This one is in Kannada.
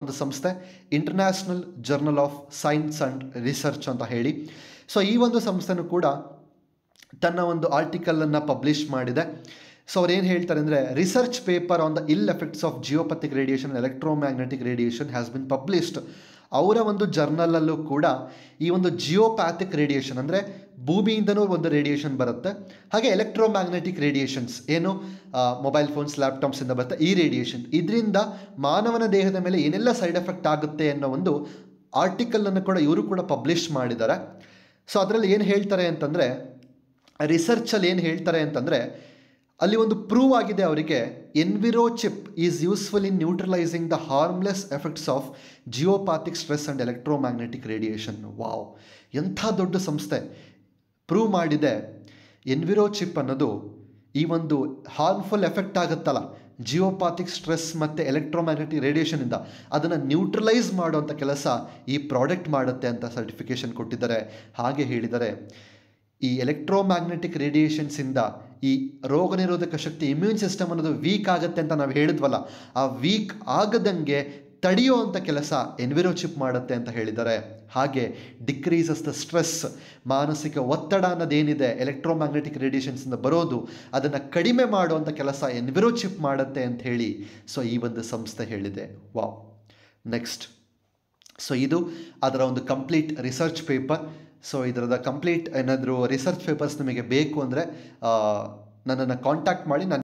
ಒಂದು ಸಂಸ್ಥೆ international journal of science and research ಅಂತ ಹೇಳಿ ಸೊ ಈ ಒಂದು ಸಂಸ್ಥೆನೂ ಕೂಡ ತನ್ನ ಒಂದು ಆರ್ಟಿಕಲನ್ನು ಪಬ್ಲಿಷ್ ಮಾಡಿದೆ ಸೊ ಅವ್ರು ಏನು ಹೇಳ್ತಾರೆ ಅಂದರೆ research paper on the ill effects of geopathic radiation electromagnetic radiation has been published ಅವರ ಒಂದು ಜರ್ನಲಲ್ಲೂ ಕೂಡ ಈ ಒಂದು ಜಿಯೋಪ್ಯಾಥಿಕ್ ರೇಡಿಯೇಷನ್ ಅಂದರೆ ಭೂಮಿಯಿಂದನೂ ಒಂದು ರೇಡಿಯೇಷನ್ ಬರುತ್ತೆ ಹಾಗೆ ಎಲೆಕ್ಟ್ರೋಮ್ಯಾಗ್ನೆಟಿಕ್ ರೇಡಿಯೇಷನ್ಸ್ ಏನು ಮೊಬೈಲ್ ಫೋನ್ಸ್ ಲ್ಯಾಪ್ಟಾಪ್ಸಿಂದ ಬರುತ್ತೆ ಈ ರೇಡಿಯೇಷನ್ ಇದರಿಂದ ಮಾನವನ ದೇಹದ ಮೇಲೆ ಏನೆಲ್ಲ ಸೈಡ್ ಎಫೆಕ್ಟ್ ಆಗುತ್ತೆ ಅನ್ನೋ ಒಂದು ಆರ್ಟಿಕಲನ್ನು ಕೂಡ ಇವರು ಕೂಡ ಪಬ್ಲಿಷ್ ಮಾಡಿದ್ದಾರೆ ಸೊ ಅದರಲ್ಲಿ ಏನು ಹೇಳ್ತಾರೆ ಅಂತಂದರೆ ರಿಸರ್ಚಲ್ಲಿ ಏನು ಹೇಳ್ತಾರೆ ಅಂತಂದರೆ ಅಲ್ಲಿ ಒಂದು ಪ್ರೂವ್ ಆಗಿದೆ ಅವರಿಗೆ enviro chip is useful in neutralizing the harmless effects of geopathic stress and electromagnetic radiation wow ಎಂಥ ದೊಡ್ಡ ಸಂಸ್ಥೆ ಪ್ರೂವ್ ಮಾಡಿದೆ ಎನ್ವಿರೋ ಚಿಪ್ ಅನ್ನೋದು ಈ ಒಂದು ಹಾರ್ಮ್ಫುಲ್ ಎಫೆಕ್ಟ್ ಆಗುತ್ತಲ್ಲ ಜಿಯೋಪಾಥಿಕ್ ಸ್ಟ್ರೆಸ್ ಮತ್ತು ಎಲೆಕ್ಟ್ರೋಮ್ಯಾಗ್ನೆಟಿಕ್ ರೇಡಿಯೇಷನಿಂದ ಅದನ್ನು ನ್ಯೂಟ್ರಲೈಸ್ ಮಾಡುವಂಥ ಕೆಲಸ ಈ ಪ್ರಾಡಕ್ಟ್ ಮಾಡುತ್ತೆ ಅಂತ ಸರ್ಟಿಫಿಕೇಷನ್ ಕೊಟ್ಟಿದ್ದಾರೆ ಹಾಗೆ ಹೇಳಿದ್ದಾರೆ ಈ ಎಲೆಕ್ಟ್ರೋಮ್ಯಾಗ್ನೆಟಿಕ್ ರೇಡಿಯೇಷನ್ಸಿಂದ ಈ ರೋಗ ನಿರೋಧಕ ಶಕ್ತಿ ಇಮ್ಯೂನ್ ಸಿಸ್ಟಮ್ ಅನ್ನೋದು ವೀಕ್ ಆಗುತ್ತೆ ಅಂತ ನಾವು ಹೇಳಿದ್ವಲ್ಲ ಆ ವೀಕ್ ಆಗದಂಗೆ ತಡೆಯುವಂಥ ಕೆಲಸ ಎನ್ವಿರೋ ಚಿಪ್ ಮಾಡುತ್ತೆ ಅಂತ ಹೇಳಿದ್ದಾರೆ ಹಾಗೆ ಡಿಕ್ರೀಸಸ್ ದ ಸ್ಟ್ರೆಸ್ ಮಾನಸಿಕ ಒತ್ತಡ ಅನ್ನೋದೇನಿದೆ ಎಲೆಕ್ಟ್ರೋಮ್ಯಾಗ್ನೆಟಿಕ್ ರೇಡಿಯೇಷನ್ಸಿಂದ ಬರೋದು ಅದನ್ನು ಕಡಿಮೆ ಮಾಡುವಂಥ ಕೆಲಸ ಎನ್ವಿರೋ ಚಿಪ್ ಮಾಡುತ್ತೆ ಅಂತ ಹೇಳಿ ಸೊ ಈ ಒಂದು ಸಂಸ್ಥೆ ಹೇಳಿದೆ ವಾವ್ ನೆಕ್ಸ್ಟ್ ಸೊ ಇದು ಅದರ ಒಂದು ಕಂಪ್ಲೀಟ್ ರಿಸರ್ಚ್ ಪೇಪರ್ ಸೊ ಇದರದ ಕಂಪ್ಲೀಟ್ ಏನಾದರೂ ರಿಸರ್ಚ್ ಪೇಪರ್ಸ್ ನಿಮಗೆ ಬೇಕು ಅಂದರೆ ನನ್ನನ್ನು ಕಾಂಟ್ಯಾಕ್ಟ್ ಮಾಡಿ ನಾನು